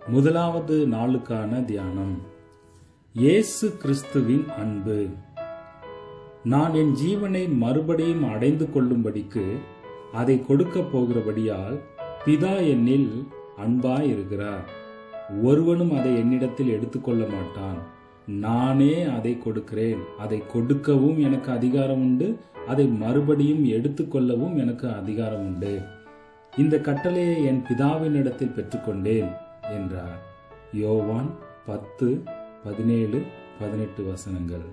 முதலாவது நாளுக்கான தியானம் இயேசு கிறிஸ்துவின் அன்பு நான் என் ஜீவனை மறுபடியும் அடைந்து கொள்ளும்படிக்கு அதை கொடுக்கப் போகிறபடியால் பிதா என்னில் அன்பாய் இருக்கிறார் ஒருவனும் அதை என்னிடத்தில் எடுத்துக்கொள்ள மாட்டான் நானே அதை கொடுக்கிறேன் அதை கொடுக்கவும் எனக்கு அதிகாரம் உண்டு அதை மறுபடியும் எடுத்துக்கொள்ளவும் எனக்கு அதிகாரம் உண்டு இந்த கட்டளையை என் பிதாவினிடத்தில் பெற்றுக்கொண்டேன் என்றார் யோவான் பத்து பதினேழு பதினெட்டு வசனங்கள்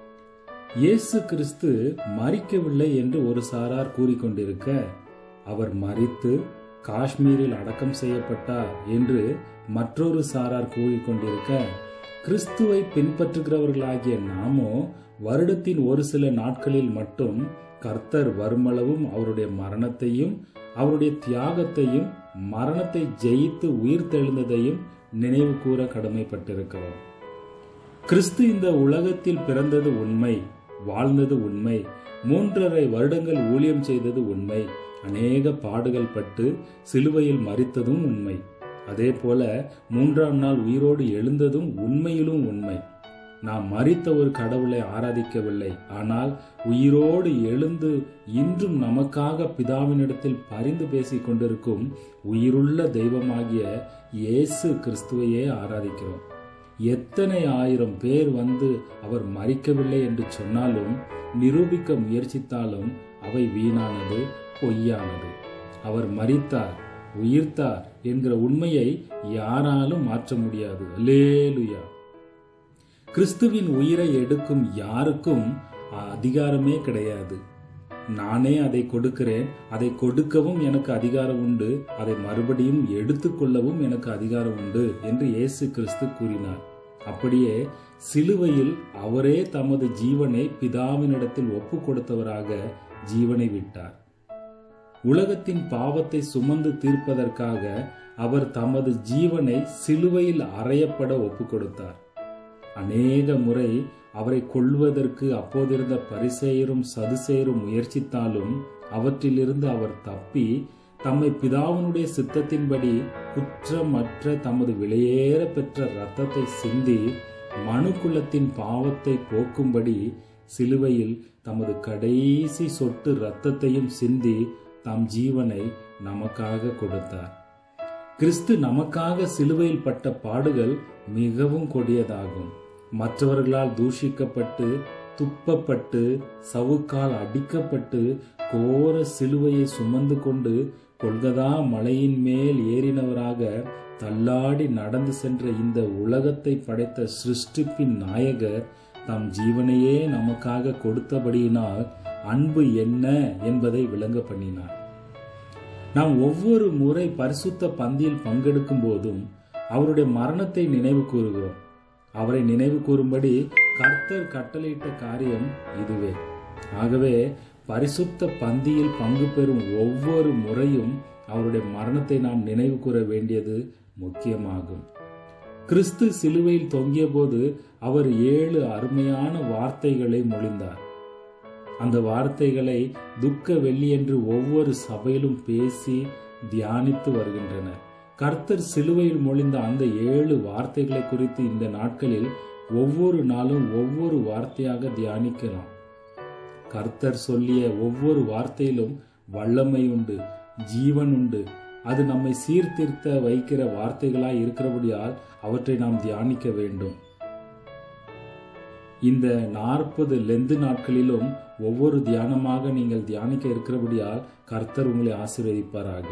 இயேசு கிறிஸ்து மறிக்கவில்லை என்று ஒரு சாரார் கூறிக்கொண்டிருக்க அவர் மறித்து காஷ்மீரில் அடக்கம் செய்யப்பட்டார் என்று மற்றொரு சாரார் கூறிக்கொண்டிருக்க கிறிஸ்துவை பின்பற்றுகிறவர்களாகிய நாமோ வருடத்தின் ஒரு சில நாட்களில் மட்டும் கர்த்தர் வருமளவும் அவருடைய மரணத்தையும் அவருடைய தியாகத்தையும் மரணத்தை ஜெயித்து உயிர் தெழுந்ததையும் நினைவு கூற கடமைப்பட்டிருக்கிறோம் கிறிஸ்து இந்த உலகத்தில் பிறந்தது உண்மை வாழ்ந்தது உண்மை மூன்றரை வருடங்கள் ஊழியம் செய்தது உண்மை அநேக பாடுகள் பட்டு சிலுவையில் மறித்ததும் உண்மை அதே போல மூன்றாம் நாள் உயிரோடு எழுந்ததும் உண்மையிலும் உண்மை நாம் மறித்த ஒரு கடவுளை ஆராதிக்கவில்லை ஆனால் உயிரோடு எழுந்து இன்றும் நமக்காக பிதாவினிடத்தில் பரிந்து பேசிக் கொண்டிருக்கும் உயிருள்ள தெய்வமாகிய இயேசு கிறிஸ்துவையே ஆராதிக்கிறோம் எத்தனை ஆயிரம் பேர் வந்து அவர் மறிக்கவில்லை என்று சொன்னாலும் நிரூபிக்க முயற்சித்தாலும் அவை வீணானது பொய்யானது அவர் மறித்தார் உயிர்த்தார் என்கிற உண்மையை யாராலும் மாற்ற முடியாது லேலுயா கிறிஸ்துவின் உயிரை எடுக்கும் யாருக்கும் அதிகாரமே கிடையாது நானே அதை கொடுக்கிறேன் அதை கொடுக்கவும் எனக்கு அதிகாரம் உண்டு அதை மறுபடியும் எடுத்துக்கொள்ளவும் எனக்கு அதிகாரம் உண்டு என்று இயேசு கிறிஸ்து கூறினார் அப்படியே சிலுவையில் அவரே தமது ஜீவனை பிதாவினிடத்தில் ஒப்பு கொடுத்தவராக ஜீவனை விட்டார் உலகத்தின் பாவத்தை சுமந்து தீர்ப்பதற்காக அவர் தமது ஜீவனை சிலுவையில் அறையப்பட ஒப்பு கொடுத்தார் அநேக முறை அவரை கொள்வதற்கு அப்போதிருந்த பரிசெயரும் சதுசெயரும் முயற்சித்தாலும் அவற்றிலிருந்து அவர் தப்பி தம்மை பிதாவினுடைய சித்தத்தின்படி குற்றமற்ற தமது விலையேற பெற்ற இரத்தத்தை சிந்தி மனுக்குலத்தின் பாவத்தை போக்கும்படி சிலுவையில் தமது கடைசி சொட்டு இரத்தத்தையும் சிந்தி தம் ஜீவனை நமக்காக கொடுத்தார் கிறிஸ்து நமக்காக சிலுவையில் பட்ட பாடுகள் மிகவும் கொடியதாகும் மற்றவர்களால் தூஷிக்கப்பட்டு துப்பப்பட்டு சவுக்கால் அடிக்கப்பட்டு கோர சிலுவையை சுமந்து கொண்டு கொள்கதா மலையின் மேல் ஏறினவராக தள்ளாடி நடந்து சென்ற இந்த உலகத்தை படைத்த சிருஷ்டிப்பின் நாயகர் தம் ஜீவனையே நமக்காக கொடுத்தபடியினால் அன்பு என்ன என்பதை விளங்க பண்ணினார் நாம் ஒவ்வொரு முறை பரிசுத்த பந்தியில் பங்கெடுக்கும் போதும் அவருடைய மரணத்தை நினைவு கூறுகிறோம் அவரை நினைவு கூறும்படி கர்த்தர் கட்டளையிட்ட காரியம் இதுவே ஆகவே பரிசுத்த பந்தியில் பங்கு பெறும் ஒவ்வொரு முறையும் அவருடைய மரணத்தை நாம் நினைவு கூற வேண்டியது முக்கியமாகும் கிறிஸ்து சிலுவையில் தொங்கிய போது அவர் ஏழு அருமையான வார்த்தைகளை மொழிந்தார் அந்த வார்த்தைகளை துக்க வெள்ளி என்று ஒவ்வொரு சபையிலும் பேசி தியானித்து வருகின்றனர் கர்த்தர் சிலுவையில் மொழிந்த அந்த ஏழு வார்த்தைகளை குறித்து இந்த நாட்களில் ஒவ்வொரு நாளும் ஒவ்வொரு வார்த்தையாக தியானிக்கலாம் கர்த்தர் சொல்லிய ஒவ்வொரு வார்த்தையிலும் வல்லமை உண்டு ஜீவன் உண்டு அது நம்மை சீர்திருத்த வைக்கிற வார்த்தைகளாய் இருக்கிறபடியால் அவற்றை நாம் தியானிக்க வேண்டும் இந்த நாற்பது லெந்து நாட்களிலும் ஒவ்வொரு தியானமாக நீங்கள் தியானிக்க இருக்கிறபடியால் கர்த்தர் உங்களை ஆசீர்வதிப்பாராக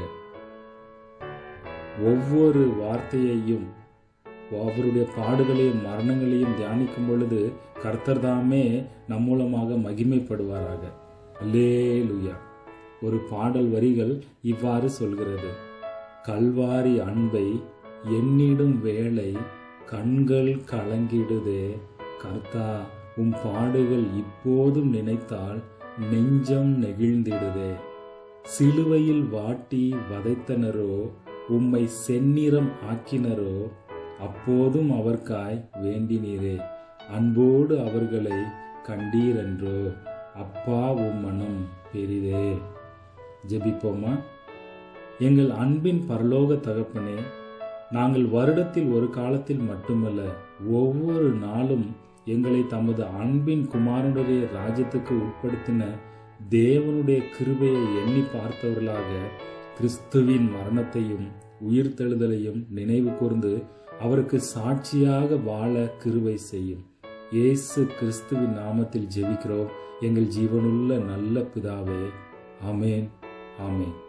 ஒவ்வொரு வார்த்தையையும் அவருடைய பாடுகளையும் மரணங்களையும் தியானிக்கும் பொழுது கர்த்தர் தாமே நம் மூலமாக மகிமைப்படுவாராக லேலுயா ஒரு பாடல் வரிகள் இவ்வாறு சொல்கிறது கல்வாரி அன்பை எண்ணிடும் வேளை கண்கள் கலங்கிடுதே கர்த்தா உம் பாடுகள் இப்போதும் நினைத்தால் நெஞ்சம் நெகிழ்ந்திடுதே சிலுவையில் வாட்டி வதைத்தனரோ உம்மை செந்நிறம் ஆக்கினரோ அப்போதும் அவர்காய் வேண்டினீரே அன்போடு அவர்களை கண்டீரென்றோ அப்பா உம் மனம் பெரிதே ஜெபிப்போமா எங்கள் அன்பின் பரலோக தகப்பனே நாங்கள் வருடத்தில் ஒரு காலத்தில் மட்டுமல்ல ஒவ்வொரு நாளும் எங்களை தமது அன்பின் குமாரனுடைய ராஜ்யத்துக்கு உட்படுத்தின தேவனுடைய கிருபையை எண்ணி பார்த்தவர்களாக கிறிஸ்துவின் மரணத்தையும் உயிர்த்தெழுதலையும் நினைவு கூர்ந்து அவருக்கு சாட்சியாக வாழ கிருபை செய்யும் இயேசு கிறிஸ்துவின் நாமத்தில் ஜெபிக்கிறோம் எங்கள் ஜீவனுள்ள நல்ல பிதாவே ஆமேன் ஆமேன்